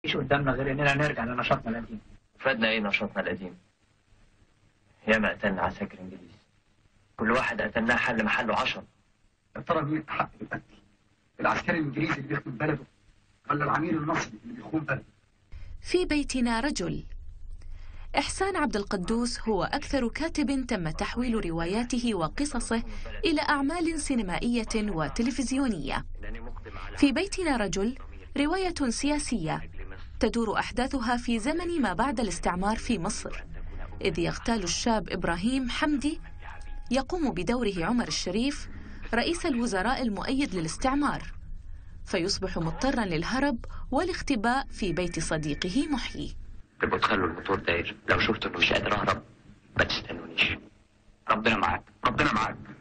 مفيش قدامنا غير اننا نرجع لنشاطنا القديم فادنا ايه نشاطنا القديم ياما قتلنا عساكر انجليز كل واحد قتلناه حل محله عشرة يا ترى مين حق القتل؟ العسكري الانجليزي اللي بيخدم بلده ولا العميل المصري اللي بيخون بلده؟ في بيتنا رجل إحسان عبد القدوس هو أكثر كاتب تم تحويل رواياته وقصصه إلى أعمال سينمائية وتلفزيونية في بيتنا رجل رواية سياسية تدور أحداثها في زمن ما بعد الاستعمار في مصر إذ يغتال الشاب إبراهيم حمدي يقوم بدوره عمر الشريف رئيس الوزراء المؤيد للاستعمار فيصبح مضطرا للهرب والاختباء في بيت صديقه محيي تبقوا تخلوا الموتور داير لو شفتوا انه مش قادر اهرب ما تستنونيش ربنا معاك ربنا معاك